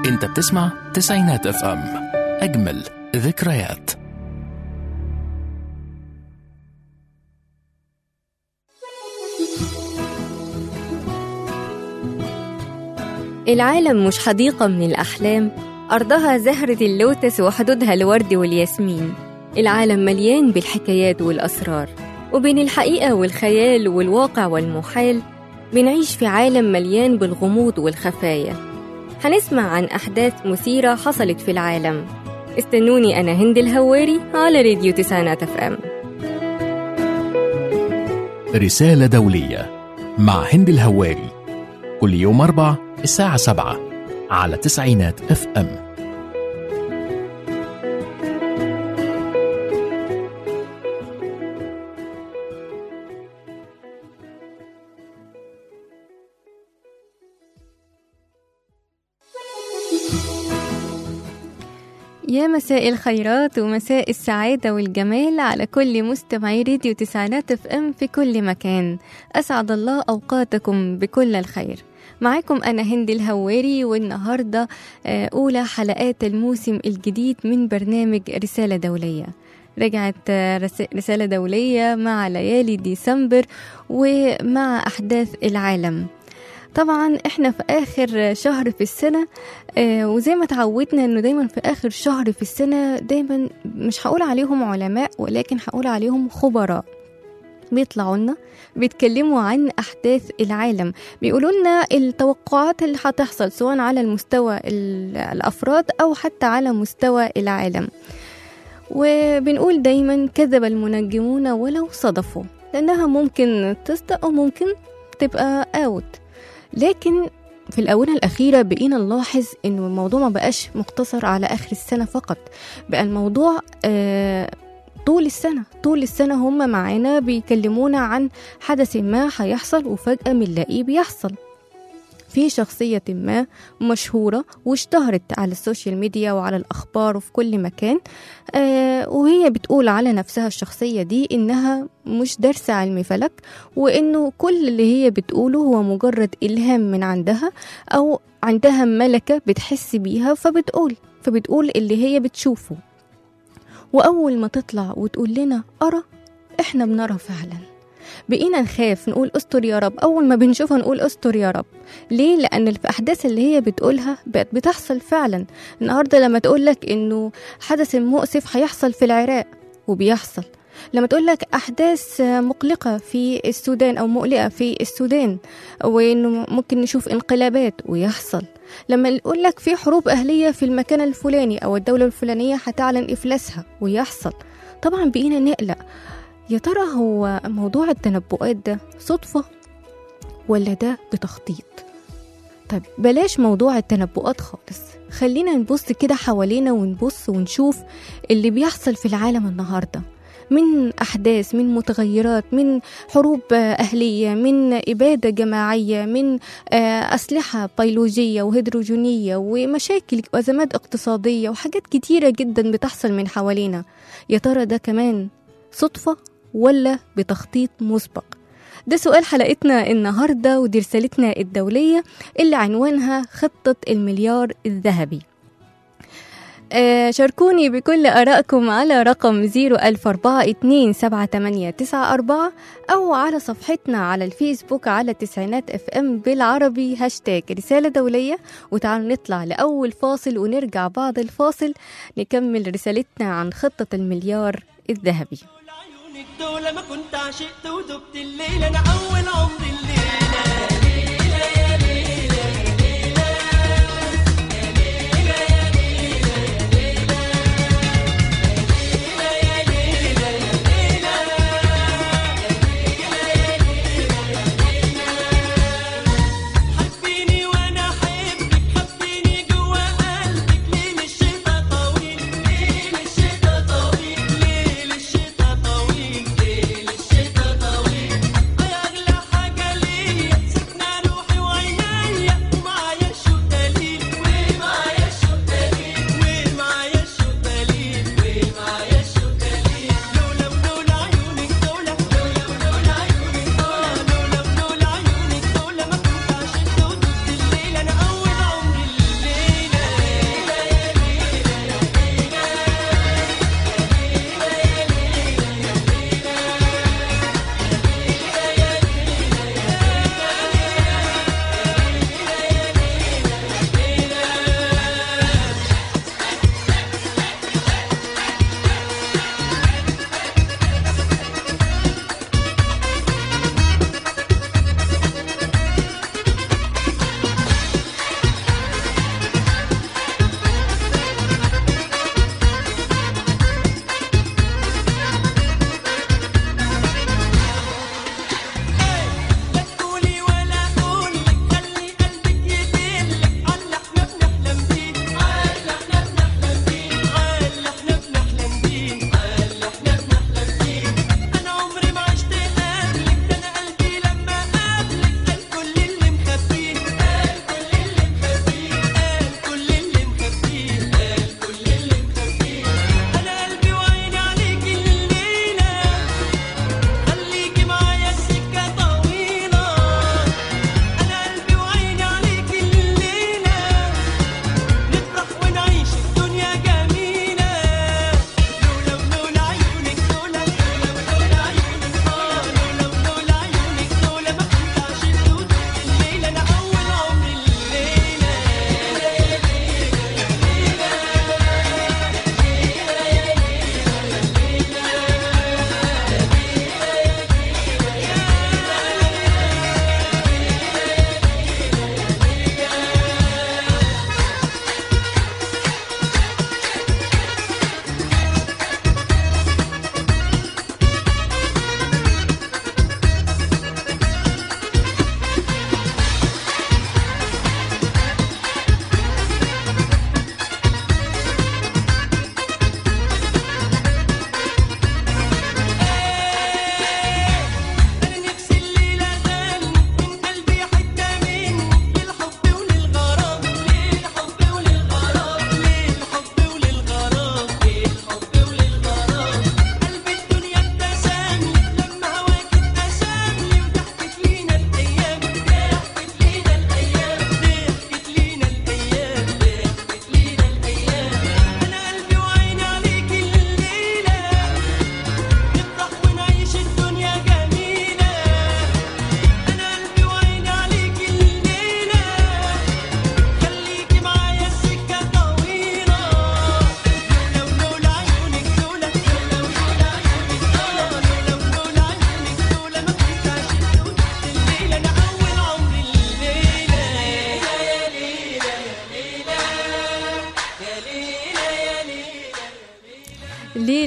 انت بتسمع تسعينات اف ام اجمل ذكريات العالم مش حديقة من الأحلام أرضها زهرة اللوتس وحدودها الورد والياسمين العالم مليان بالحكايات والأسرار وبين الحقيقة والخيال والواقع والمحال بنعيش في عالم مليان بالغموض والخفايا هنسمع عن أحداث مثيرة حصلت في العالم استنوني أنا هند الهواري على راديو تسعينات اف ام رسالة دولية مع هند الهواري كل يوم أربع الساعة سبعة على تسعينات اف ام يا مساء الخيرات ومساء السعادة والجمال على كل مستمعي راديو تسعينات اف ام في كل مكان أسعد الله أوقاتكم بكل الخير معاكم أنا هند الهواري والنهاردة آه، أولى حلقات الموسم الجديد من برنامج رسالة دولية رجعت آه، رس- رسالة دولية مع ليالي ديسمبر ومع أحداث العالم طبعا احنا في اخر شهر في السنه آه وزي ما تعودنا انه دايما في اخر شهر في السنه دايما مش هقول عليهم علماء ولكن هقول عليهم خبراء بيطلعوا لنا بيتكلموا عن احداث العالم بيقولوا لنا التوقعات اللي هتحصل سواء على المستوى ال- الافراد او حتى على مستوى العالم وبنقول دايما كذب المنجمون ولو صدفوا لانها ممكن تصدق وممكن تبقى اوت لكن في الآونة الأخيرة بقينا نلاحظ إنه الموضوع ما بقاش مقتصر على آخر السنة فقط بقى الموضوع آه طول السنة طول السنة هم معانا بيكلمونا عن حدث ما هيحصل وفجأة بنلاقيه بيحصل في شخصية ما مشهورة واشتهرت على السوشيال ميديا وعلى الأخبار وفي كل مكان آه وهي بتقول على نفسها الشخصية دي إنها مش دارسة علم فلك وإنه كل اللي هي بتقوله هو مجرد إلهام من عندها أو عندها ملكة بتحس بيها فبتقول فبتقول اللي هي بتشوفه وأول ما تطلع وتقول لنا أرى إحنا بنرى فعلا بقينا نخاف نقول استر يا رب اول ما بنشوفها نقول استر يا رب ليه لان الاحداث اللي هي بتقولها بقت بتحصل فعلا النهارده لما تقول لك انه حدث مؤسف هيحصل في العراق وبيحصل لما تقول لك احداث مقلقه في السودان او مقلقه في السودان وانه ممكن نشوف انقلابات ويحصل لما يقول لك في حروب اهليه في المكان الفلاني او الدوله الفلانيه هتعلن افلاسها ويحصل طبعا بقينا نقلق يا ترى هو موضوع التنبؤات ده صدفة ولا ده بتخطيط طب بلاش موضوع التنبؤات خالص خلينا نبص كده حوالينا ونبص ونشوف اللي بيحصل في العالم النهارده من أحداث من متغيرات من حروب آه، أهلية من إبادة جماعية من آه، أسلحة بيولوجية وهيدروجينية ومشاكل وأزمات اقتصادية وحاجات كتيرة جدا بتحصل من حوالينا يا ترى ده كمان صدفة ولا بتخطيط مسبق ده سؤال حلقتنا النهاردة ودي رسالتنا الدولية اللي عنوانها خطة المليار الذهبي آه، شاركوني بكل آرائكم على رقم 004427894 أو على صفحتنا على الفيسبوك على تسعينات اف ام بالعربي هاشتاج رسالة دولية وتعالوا نطلع لأول فاصل ونرجع بعد الفاصل نكمل رسالتنا عن خطة المليار الذهبي عيونك دول ما كنت عشقت ودبت الليل انا اول عمري الليله حبيني وانا احبك حبيني جوا قلبك ليل الشتا طويل ليل الشتا طويل ليل الشتا طويل ليل الشتا طويل يا اغلى حاجه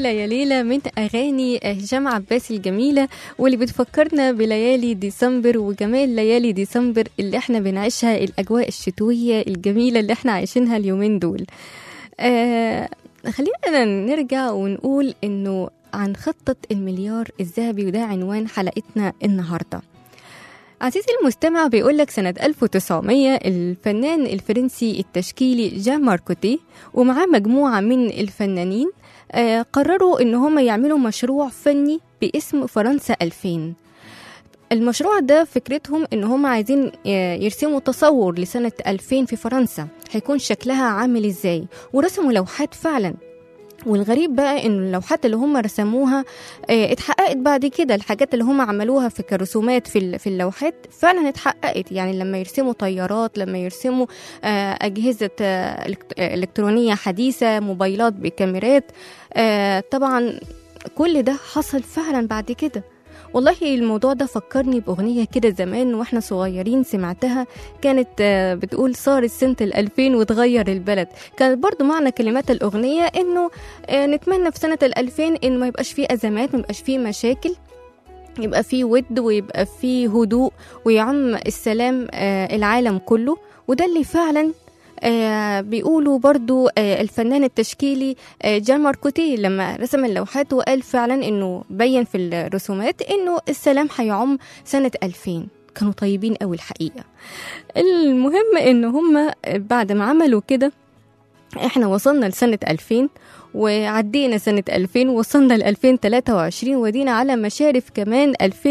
ليلة يا ليلة من أغاني هشام عباس الجميلة واللي بتفكرنا بليالي ديسمبر وجمال ليالي ديسمبر اللي احنا بنعيشها الأجواء الشتوية الجميلة اللي احنا عايشينها اليومين دول آه خلينا نرجع ونقول إنه عن خطة المليار الذهبي وده عنوان حلقتنا النهارده عزيزي المستمع بيقول لك سنة 1900 الفنان الفرنسي التشكيلي جان ماركوتي ومعاه مجموعة من الفنانين آه، قرروا إن هم يعملوا مشروع فني باسم فرنسا 2000 المشروع ده فكرتهم إن هم عايزين آه، يرسموا تصور لسنة 2000 في فرنسا هيكون شكلها عامل إزاي ورسموا لوحات فعلا والغريب بقى ان اللوحات اللي هم رسموها آه، اتحققت بعد كده الحاجات اللي هم عملوها في كرسومات في ال- في اللوحات فعلا اتحققت يعني لما يرسموا طيارات لما يرسموا آه، اجهزه آه، إلكت- آه، الكترونيه حديثه موبايلات بكاميرات آه، طبعا كل ده حصل فعلا بعد كده والله الموضوع ده فكرني بأغنية كده زمان واحنا صغيرين سمعتها كانت آه، بتقول صارت سنة الألفين وتغير البلد كانت برضو معنى كلمات الأغنية إنه آه، نتمنى في سنة الألفين إن ما يبقاش فيه أزمات ما يبقاش فيه مشاكل يبقى فيه ود ويبقى فيه هدوء ويعم السلام آه، العالم كله وده اللي فعلا آه بيقولوا برضو آه الفنان التشكيلي آه جان ماركوتي لما رسم اللوحات وقال فعلا انه بين في الرسومات انه السلام هيعم سنة 2000 كانوا طيبين قوي الحقيقة المهم ان هم بعد ما عملوا كده احنا وصلنا لسنة 2000 وعدينا سنة 2000 وصلنا ل 2023 ودينا على مشارف كمان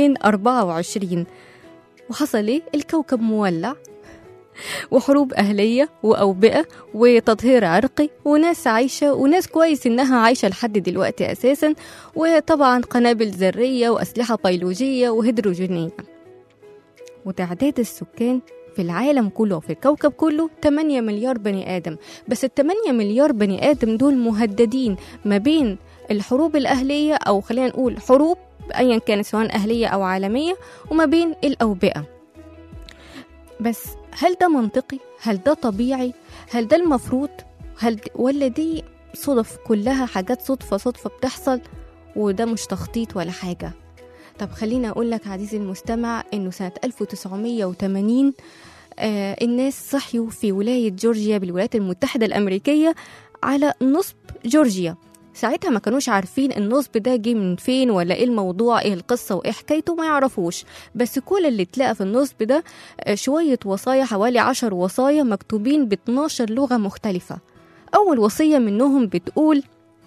2024 وحصل ايه؟ الكوكب مولع وحروب أهلية وأوبئة وتطهير عرقي وناس عايشة وناس كويس إنها عايشة لحد دلوقتي أساسا وطبعا قنابل ذرية وأسلحة بيولوجية وهيدروجينية وتعداد السكان في العالم كله وفي الكوكب كله 8 مليار بني آدم بس ال 8 مليار بني آدم دول مهددين ما بين الحروب الأهلية أو خلينا نقول حروب أيا كانت سواء أهلية أو عالمية وما بين الأوبئة بس هل ده منطقي؟ هل ده طبيعي؟ هل ده المفروض؟ هل ولا دي صدف كلها حاجات صدفة صدفة بتحصل وده مش تخطيط ولا حاجة طب خليني أقول لك عزيزي المستمع إنه سنة 1980 آه الناس صحيوا في ولاية جورجيا بالولايات المتحدة الأمريكية على نصب جورجيا ساعتها ما كانوش عارفين النصب ده جه من فين ولا ايه الموضوع ايه القصة وايه حكايته ما يعرفوش بس كل اللي اتلقى في النصب ده آه، شوية وصايا حوالي عشر وصايا مكتوبين ب 12 لغة مختلفة أول وصية منهم بتقول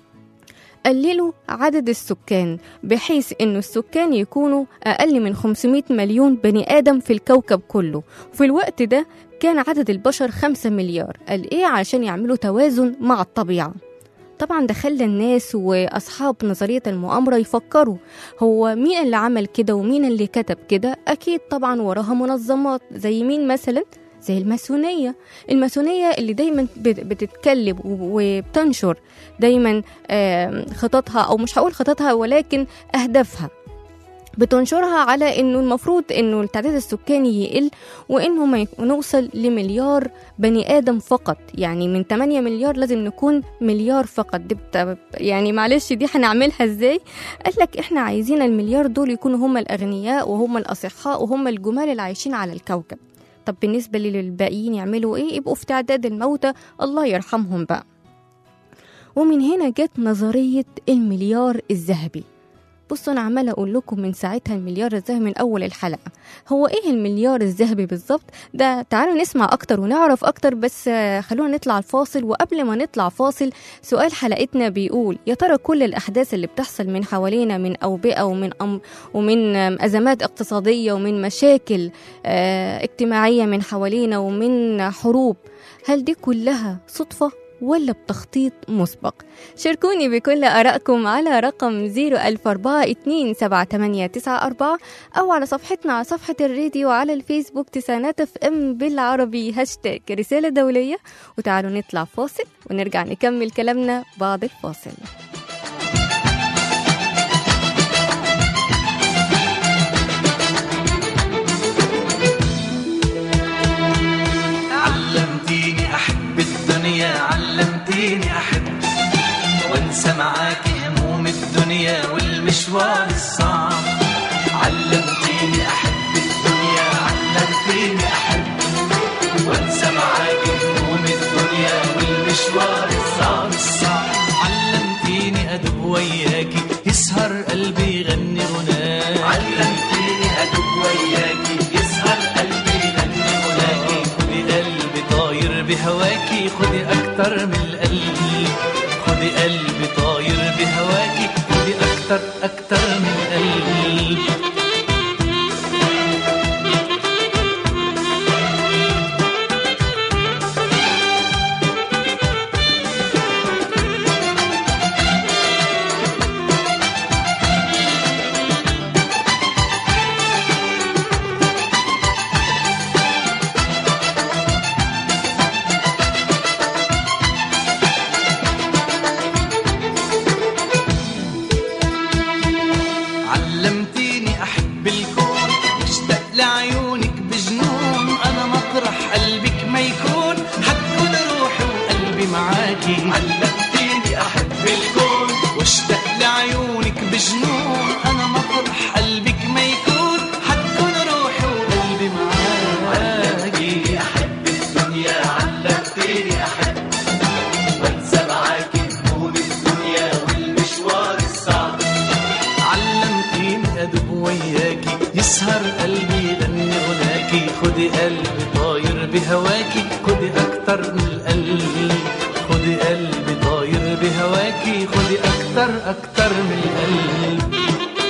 قللوا عدد السكان بحيث أن السكان يكونوا أقل من 500 مليون بني آدم في الكوكب كله وفي الوقت ده كان عدد البشر 5 مليار قال إيه عشان يعملوا توازن مع الطبيعة طبعا ده خلى الناس واصحاب نظريه المؤامره يفكروا هو مين اللي عمل كده ومين اللي كتب كده اكيد طبعا وراها منظمات زي مين مثلا زي الماسونيه الماسونيه اللي دايما بت- بتتكلم وبتنشر دايما آم، خططها او مش هقول خططها ولكن اهدافها بتنشرها على انه المفروض انه التعداد السكاني يقل وانه ما يك- نوصل لمليار بني ادم فقط يعني من 8 مليار لازم نكون مليار فقط دي بت... يعني معلش دي هنعملها ازاي قال لك احنا عايزين المليار دول يكونوا هم الاغنياء وهم الاصحاء وهم الجمال اللي عايشين على الكوكب طب بالنسبة للباقيين يعملوا ايه يبقوا في تعداد الموتى الله يرحمهم بقى ومن هنا جت نظرية المليار الذهبي بصوا انا عماله اقول لكم من ساعتها المليار الذهبي من اول الحلقه هو ايه المليار الذهبي بالظبط ده تعالوا نسمع اكتر ونعرف اكتر بس آه، خلونا نطلع الفاصل وقبل ما نطلع فاصل سؤال حلقتنا بيقول يا ترى كل الاحداث اللي بتحصل من حوالينا من اوبئه ومن أم ومن آم، ازمات اقتصاديه ومن مشاكل آه، اجتماعيه من حوالينا ومن حروب هل دي كلها صدفه ولا بتخطيط مسبق شاركوني بكل آرائكم على رقم 004427894 أو على صفحتنا على صفحة الراديو على الفيسبوك تسانات اف ام بالعربي هاشتاج رسالة دولية وتعالوا نطلع فاصل ونرجع نكمل كلامنا بعد الفاصل علمتيني احب الدنيا علمتيني احب وانسى معاكي هموم والمشوار الصعب علمتيني أحب الدنيا علمتيني أحب وانسى معاك هموم الدنيا والمشوار الصعب الصعب علمتيني أدب وياكي يسهر قلبي يغني غناك علمتيني أدب وياكي يسهر قلبي يغني غناكي خدي قلبي طاير بهواكي خدي أكتر من القلب خدي قلبي طاير بهواكي خدي أكتر أكتر من القلب علمتيني احب الكون مشتاق لعيونك بجنون انا مطرح قلبك ما يكون حتكون روحي وقلبي معاكي علمتيني احب الكون واشتاق لعيونك بجنون انا مطرح قلبك ما يكون حتكون روحي وقلبي معاكي احب الدنيا علمتيني احب وانسى معاكي هموم الدنيا والمشوار الصعب علمتيني ادب وياكي يسهر قلبي يغني غناكي خدي قلبي طاير بهواكي خدي اكتر من القلب خدي قلبي طاير بهواكي خدي اكتر اكتر من القلب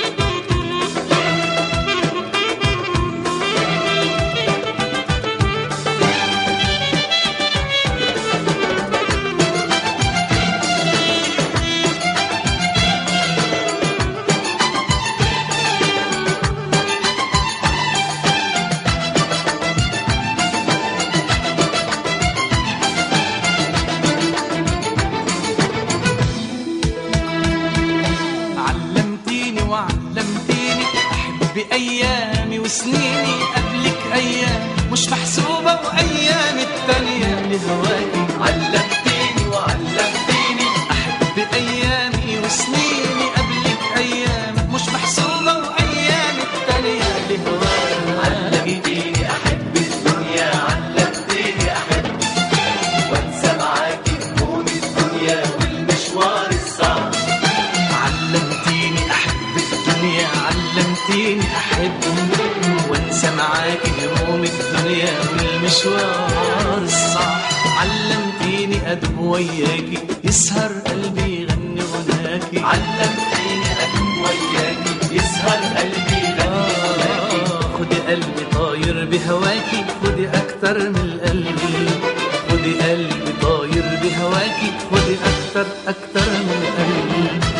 علمتيني وعلمتيني احب ايامي وسنيني قبلك ايام مش محسوبه وايام التانيه لهواكي علمتيني وعلمتيني احب ايامي وسنيني قبلك ايام مش محسوبه وايام التانيه لهواكي علمتيني احب الدنيا علمتيني احب وانسى معاكي هموم الدنيا والمشوار الصعب علمتيني احب الدنيا علمتيني احب وانسى معاكي هموم الدنيا والمشوار الصعب علمتيني ادب وياكي يسهر قلبي يغني غناكي علمتيني ادب وياكي يسهر قلبي يغني غناكي خدي قلبي طاير بهواكي خدي اكتر من القلب خدي قلبي طاير بهواكي خدي اكتر اكتر من القلب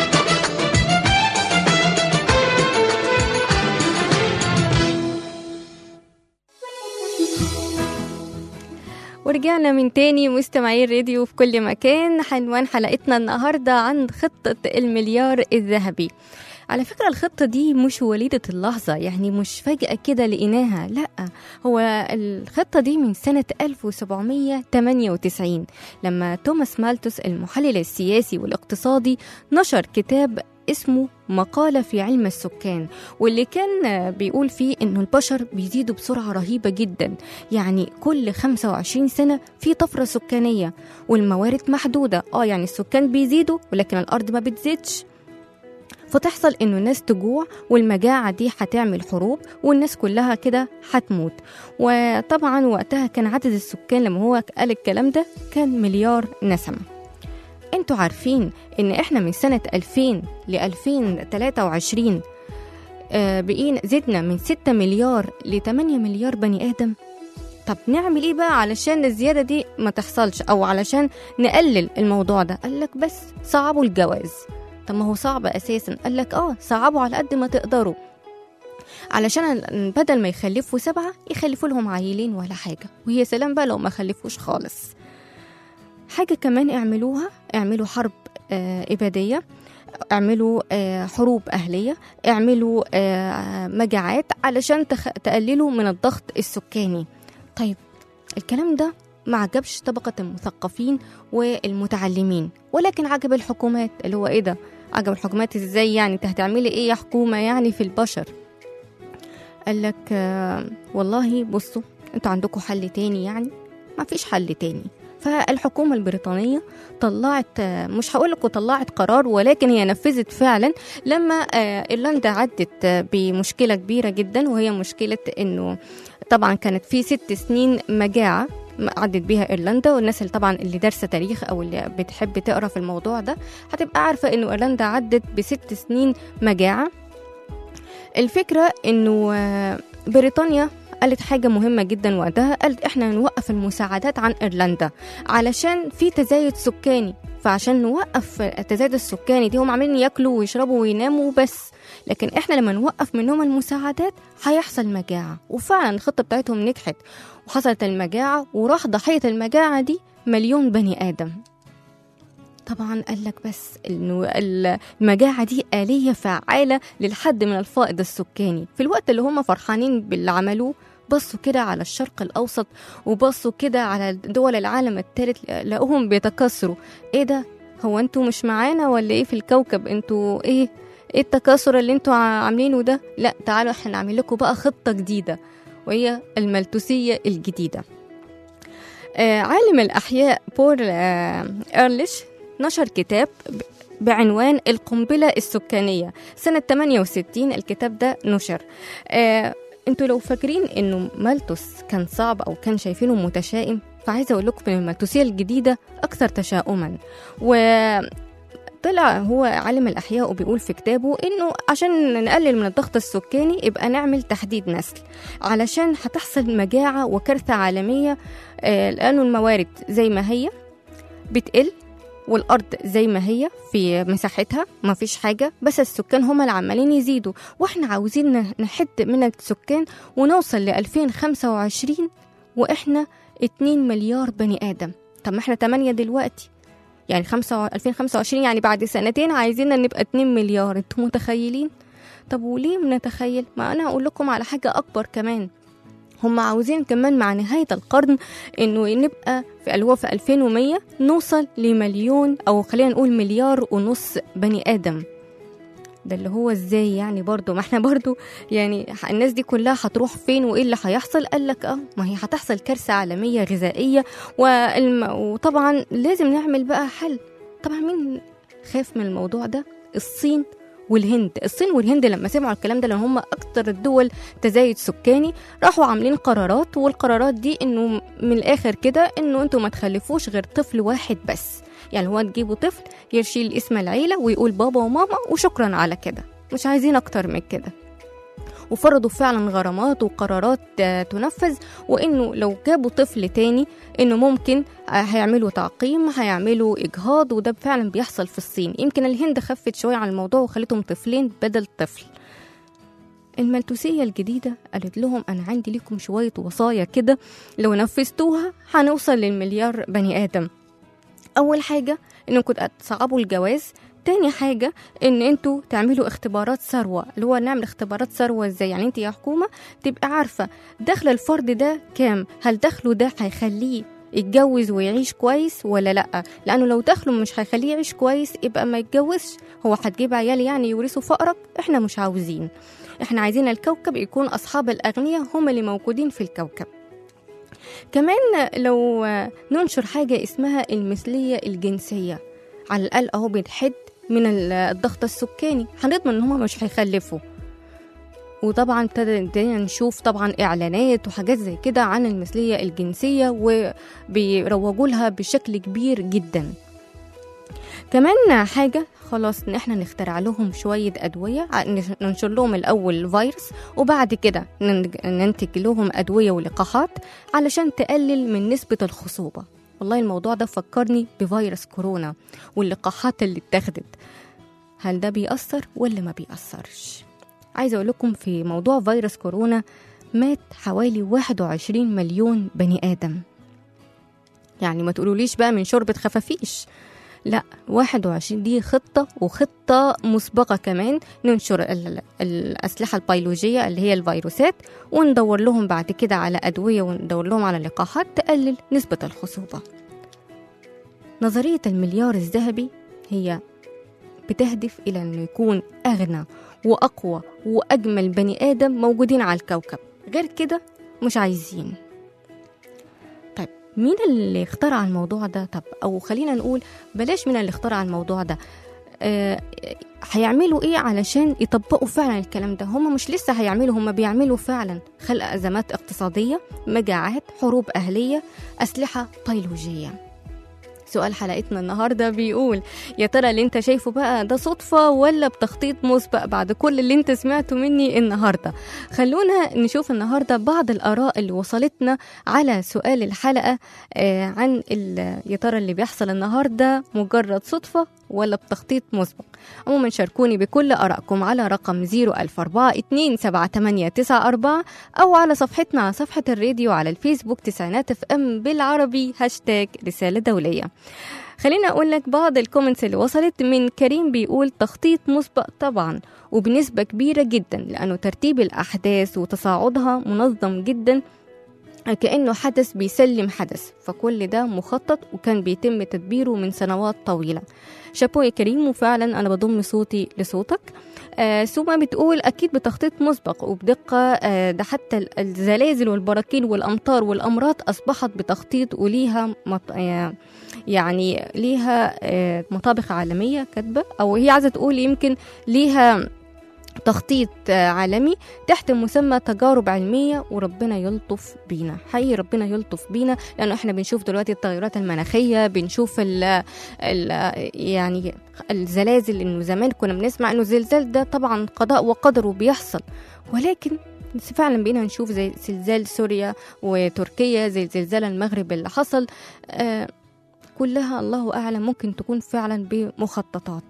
ورجعنا من تاني مستمعين الراديو في كل مكان عنوان حلقتنا النهاردة عن خطة المليار الذهبي على فكرة الخطة دي مش وليدة اللحظة يعني مش فجأة كده لقيناها لا هو الخطة دي من سنة 1798 لما توماس مالتوس المحلل السياسي والاقتصادي نشر كتاب اسمه مقالة في علم السكان واللي كان بيقول فيه انه البشر بيزيدوا بسرعة رهيبة جدا يعني كل 25 سنة في طفرة سكانية والموارد محدودة اه يعني السكان بيزيدوا ولكن الارض ما بتزيدش فتحصل انه الناس تجوع والمجاعة دي هتعمل حروب والناس كلها كده هتموت وطبعا وقتها كان عدد السكان لما هو قال الكلام ده كان مليار نسمة انتوا عارفين ان احنا من سنة 2000 ل 2023 آه، بقينا زدنا من 6 مليار ل 8 مليار بني ادم طب نعمل ايه بقى علشان الزيادة دي ما تحصلش او علشان نقلل الموضوع ده قال لك بس صعبوا الجواز طب ما هو صعب اساسا قال لك اه صعبوا على قد ما تقدروا علشان بدل ما يخلفوا سبعة يخلفوا لهم عيلين ولا حاجة وهي سلام بقى لو ما خلفوش خالص حاجة كمان اعملوها اعملوا حرب آه إبادية اعملوا آه حروب أهلية اعملوا آه مجاعات علشان تخ... تقللوا من الضغط السكاني طيب الكلام ده ما عجبش طبقة المثقفين والمتعلمين ولكن عجب الحكومات اللي هو ايه ده عجب الحكومات ازاي يعني انت هتعملي ايه يا حكومة يعني في البشر قال لك آه والله بصوا انتوا عندكم حل تاني يعني ما فيش حل تاني فالحكومة البريطانية طلعت آه، مش هقول لكم طلعت قرار ولكن هي نفذت فعلا لما آه، ايرلندا عدت آه، بمشكلة كبيرة جدا وهي مشكلة انه طبعا كانت في ست سنين مجاعة عدت بيها ايرلندا والناس اللي طبعا اللي دارسه تاريخ او اللي بتحب تقرا في الموضوع ده هتبقى عارفه انه ايرلندا عدت بست سنين مجاعه الفكره انه آه، بريطانيا قالت حاجة مهمة جدا وقتها قالت احنا نوقف المساعدات عن ايرلندا علشان في تزايد سكاني فعشان نوقف التزايد السكاني دي هم عاملين ياكلوا ويشربوا ويناموا بس لكن احنا لما نوقف منهم المساعدات هيحصل مجاعة وفعلا الخطة بتاعتهم نجحت وحصلت المجاعة وراح ضحية المجاعة دي مليون بني آدم طبعا قال لك بس انه المجاعه دي اليه فعاله للحد من الفائض السكاني في الوقت اللي هم فرحانين باللي عملوه بصوا كده على الشرق الاوسط وبصوا كده على دول العالم الثالث لقوهم بيتكاثروا ايه ده هو انتوا مش معانا ولا ايه في الكوكب انتوا ايه ايه التكاثر اللي انتوا عاملينه ده لا تعالوا احنا نعمل لكم بقى خطه جديده وهي الملتوسيه الجديده آه عالم الاحياء بول آه ايرليش نشر كتاب ب- بعنوان القنبلة السكانية سنة 68 الكتاب ده نشر آه انتوا لو فاكرين انه مالتوس كان صعب او كان شايفينه متشائم فعايزه اقول لكم ان المالتوسيه الجديده اكثر تشاؤما و طلع هو عالم الاحياء وبيقول في كتابه انه عشان نقلل من الضغط السكاني يبقى نعمل تحديد نسل علشان هتحصل مجاعه وكارثه عالميه آه لانه الموارد زي ما هي بتقل والارض زي ما هي في مساحتها ما فيش حاجه بس السكان هم اللي عمالين يزيدوا واحنا عاوزين ن- نحد من السكان ونوصل ل 2025 واحنا 2 مليار بني ادم طب ما احنا 8 دلوقتي يعني 5 2025 يعني بعد سنتين عايزين نبقى 2 مليار انتوا متخيلين طب وليه بنتخيل ما انا هقول لكم على حاجه اكبر كمان هم عاوزين كمان مع نهاية القرن إنه نبقى في اللي هو في 2100 نوصل لمليون أو خلينا نقول مليار ونص بني آدم ده اللي هو ازاي يعني برضو ما احنا برضو يعني الناس دي كلها هتروح فين وايه اللي هيحصل قال لك اه ما هي هتحصل كارثه عالميه غذائيه والم... وطبعا لازم نعمل بقى حل طبعا مين خاف من الموضوع ده الصين والهند الصين والهند لما سمعوا الكلام ده لان هم اكتر الدول تزايد سكاني راحوا عاملين قرارات والقرارات دي انه من الاخر كده انه انتوا ما تخلفوش غير طفل واحد بس يعني هو تجيبوا طفل يشيل اسم العيله ويقول بابا وماما وشكرا على كده مش عايزين اكتر من كده وفرضوا فعلا غرامات وقرارات آه، تنفذ وانه لو جابوا طفل تاني انه ممكن آه، هيعملوا تعقيم هيعملوا اجهاض وده فعلا بيحصل في الصين يمكن الهند خفت شويه عن الموضوع وخلتهم طفلين بدل طفل الملتوسية الجديدة قالت لهم أنا عندي لكم شوية وصايا كده لو نفذتوها هنوصل للمليار بني آدم أول حاجة إنكم تصعبوا الجواز تاني حاجة إن انتوا تعملوا اختبارات ثروة اللي هو نعمل اختبارات ثروة ازاي يعني انت يا حكومة تبقى عارفة دخل الفرد ده كام هل دخله ده هيخليه يتجوز ويعيش كويس ولا لا لانه لو دخله مش هيخليه يعيش كويس يبقى ما يتجوزش هو هتجيب عيال يعني يورثوا فقرك احنا مش عاوزين احنا عايزين الكوكب يكون اصحاب الاغنياء هم اللي موجودين في الكوكب كمان لو ننشر حاجة اسمها المثلية الجنسية على الأقل أهو بنحد من الضغط السكاني هنضمن إن هما مش هيخلفوا وطبعا ابتدينا نشوف طبعا اعلانات وحاجات زي كده عن المثليه الجنسيه وبيروجوا لها بشكل كبير جدا كمان حاجة خلاص ان احنا نخترع لهم شوية ادوية ننشر لهم الاول فيروس وبعد كده ننتج لهم ادوية ولقاحات علشان تقلل من نسبة الخصوبة والله الموضوع ده فكرني بفيروس كورونا واللقاحات اللي اتخذت هل ده بيأثر ولا ما بيأثرش عايزة أقول لكم في موضوع فيروس كورونا مات حوالي 21 مليون بني آدم يعني ما تقولوليش بقى من شوربة خفافيش لا 21 دي خطة وخطة مسبقة كمان ننشر الأسلحة البيولوجية اللي هي الفيروسات وندور لهم بعد كده على أدوية وندور لهم على لقاحات تقلل نسبة الخصوبة نظرية المليار الذهبي هي بتهدف إلى أنه يكون أغنى وأقوى وأجمل بني آدم موجودين على الكوكب غير كده مش عايزين طيب مين اللي اخترع الموضوع ده طب أو خلينا نقول بلاش مين اللي اخترع الموضوع ده آه، هيعملوا ايه علشان يطبقوا فعلا الكلام ده هم مش لسه هيعملوا هم بيعملوا فعلا خلق ازمات اقتصاديه مجاعات حروب اهليه اسلحه بيولوجيه سؤال حلقتنا النهارده بيقول يا ترى اللي انت شايفه بقى ده صدفه ولا بتخطيط مسبق بعد كل اللي انت سمعته مني النهارده خلونا نشوف النهارده بعض الاراء اللي وصلتنا على سؤال الحلقه آه عن ال- يا ترى اللي بيحصل النهارده مجرد صدفه ولا بتخطيط مسبق عموما شاركوني بكل ارائكم على رقم 004427894 او على صفحتنا على صفحه الراديو على الفيسبوك تسعينات اف ام بالعربي هاشتاج رساله دوليه خلينا اقول لك بعض الكومنتس اللي وصلت من كريم بيقول تخطيط مسبق طبعا وبنسبه كبيره جدا لانه ترتيب الاحداث وتصاعدها منظم جدا كأنه حدث بيسلم حدث فكل ده مخطط وكان بيتم تدبيره من سنوات طويلة شابو يا كريم وفعلا أنا بضم صوتي لصوتك آه سوما بتقول أكيد بتخطيط مسبق وبدقة آه ده حتى ال- الزلازل والبراكين والأمطار والأمراض أصبحت بتخطيط وليها مط... آه يعني ليها آه مطابق عالمية كاتبة أو هي عايزة تقول يمكن ليها تخطيط آه، عالمي تحت مسمى تجارب علمية وربنا يلطف بينا حقيقي ربنا يلطف بينا لأنه احنا بنشوف دلوقتي التغيرات المناخية بنشوف ال ال يعني الزلازل انه زمان كنا بنسمع انه الزلزال ده طبعا قضاء وقدر وبيحصل ولكن فعلا بقينا نشوف زي زلزال سوريا وتركيا زي زلزال المغرب اللي حصل آه كلها الله أعلم ممكن تكون فعلا بمخططات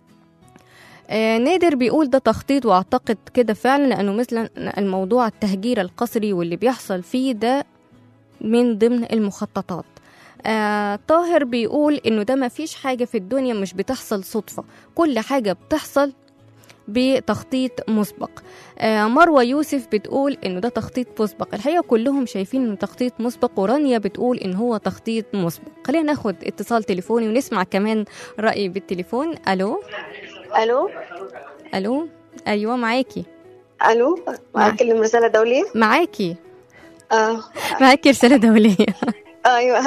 آه، نادر بيقول ده تخطيط واعتقد كده فعلا لانه مثلا الموضوع التهجير القسري واللي بيحصل فيه ده من ضمن المخططات آه طاهر بيقول انه ده ما فيش حاجة في الدنيا مش بتحصل صدفة كل حاجة بتحصل بتخطيط مسبق آه مروة يوسف بتقول انه ده تخطيط مسبق الحقيقة كلهم شايفين انه تخطيط مسبق ورانيا بتقول ان هو تخطيط مسبق خلينا ناخد اتصال تليفوني ونسمع كمان رأي بالتليفون الو الو الو ايوه معاكي الو اكلم رساله دوليه معاكي اه معاكي رسالة دولية ايوه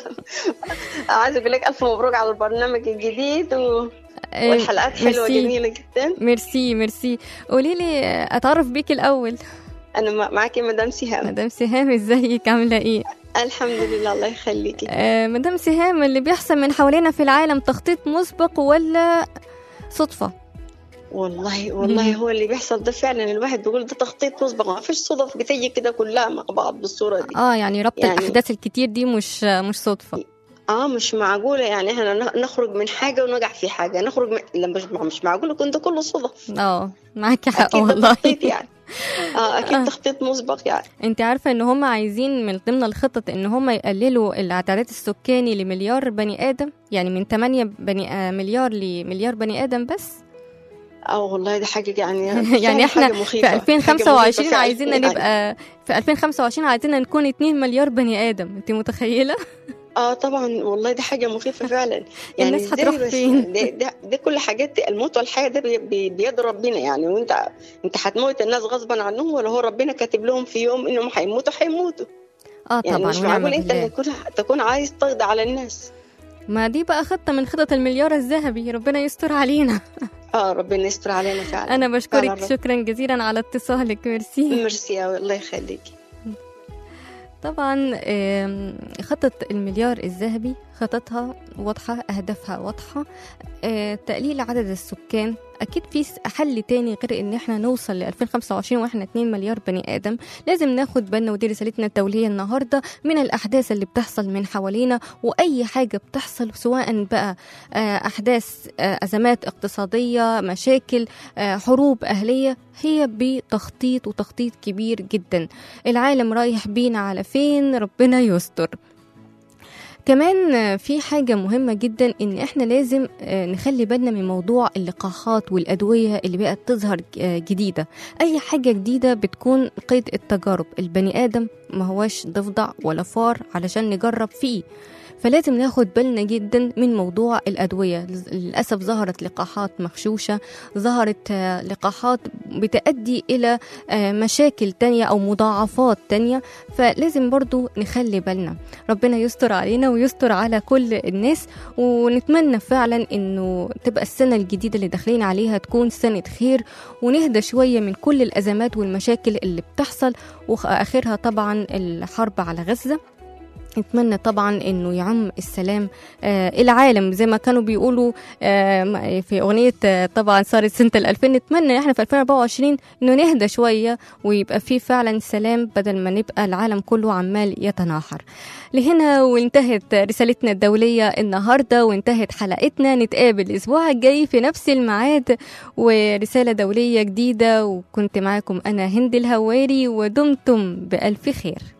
عايزه اقول لك الف مبروك على البرنامج الجديد و... والحلقات حلوه ميرسي. جميله جدا ميرسي ميرسي قولي لي اتعرف بيكي الاول انا مع- معاكي مدام سهام مدام سهام ازيك عامله ايه الحمد لله الله يخليكي آه مدام سهام اللي بيحصل من حوالينا في العالم تخطيط مسبق ولا صدفه والله والله هو اللي بيحصل ده فعلا الواحد بيقول ده تخطيط مسبق ما فيش صدف بتيجي كده كلها مع بعض بالصوره دي اه يعني ربط يعني- الاحداث الكتير دي مش مش صدفه اه مش معقوله يعني احنا ن- نخرج من حاجه ونقع في حاجه نخرج من لا مش مش معقوله يكون ده كله صدف اه معاكي حق اكيد ده والله تخطيط يعني اه اكيد تخطيط مسبق يعني انت عارفه ان هم عايزين من ضمن الخطط ان هم يقللوا العداد السكاني لمليار بني ادم يعني من 8 بني آه مليار لمليار بني ادم بس اه والله ده حاجه يعني يعني فعلاً احنا حاجة في مخيفة. حاجة 2025 مخيفة عايزين فعلاً. نبقى في 2025 عايزين نكون 2 مليار بني ادم انت متخيله اه طبعا والله دي حاجه مخيفه فعلا يعني الناس إزاي هتروح بس فين؟ ده, ده, ده كل حاجات الموت والحياه ده بي- بي- بيد ربنا يعني وانت انت هتموت الناس غصبا عنهم ولا هو ربنا كاتب لهم في يوم انهم هيموتوا هيموتوا اه يعني طبعا مش ونعم معقول انت اللي بالله تكون تكون عايز تقضي على الناس ما دي بقى خطه من خطط المليار الذهبي ربنا يستر علينا اه ربنا يستر علينا فعلا انا فعلا بشكرك رب- شكرا جزيلا على اتصالك ميرسي ميرسي يا الله يخليكي طبعا آم، خطة المليار الذهبي خططها واضحة أهدافها واضحة آه، تقليل عدد السكان أكيد في س- حل تاني غير إن إحنا نوصل ل 2025 وإحنا 2 مليار بني آدم لازم ناخد بالنا ودي رسالتنا التولية النهاردة من الأحداث اللي بتحصل من حوالينا وأي حاجة بتحصل سواء بقى آه، أحداث آه، أزمات اقتصادية مشاكل آه، حروب أهلية هي بتخطيط وتخطيط كبير جدا العالم رايح بينا على فين ربنا يستر كمان آه، في حاجة مهمة جدا إن إحنا لازم آه، نخلي بالنا من موضوع اللقاحات والأدوية اللي بقت تظهر ج- آه، جديدة أي حاجة جديدة بتكون قيد التجارب البني آدم ما هواش ضفدع ولا فار علشان نجرب فيه فلازم ناخد بالنا جدا من موضوع الأدوية للأسف ظهرت لقاحات مغشوشة ظهرت آه، لقاحات بتؤدي إلى آه، مشاكل تانية أو مضاعفات تانية فلازم برضو نخلي بالنا ربنا يستر علينا ويستر على كل الناس ونتمنى فعلا انه تبقى السنة الجديدة اللي داخلين عليها تكون سنة خير ونهدى شوية من كل الأزمات والمشاكل اللي بتحصل وآخرها طبعا الحرب على غزة نتمنى طبعا انه يعم السلام آه العالم زي ما كانوا بيقولوا آه في اغنيه آه طبعا صارت سنه ال 2000 نتمنى احنا في 2024 انه نهدى شويه ويبقى في فعلا سلام بدل ما نبقى العالم كله عمال يتناحر لهنا وانتهت رسالتنا الدوليه النهارده وانتهت حلقتنا نتقابل الاسبوع الجاي في نفس الميعاد ورساله دوليه جديده وكنت معاكم انا هند الهواري ودمتم بالف خير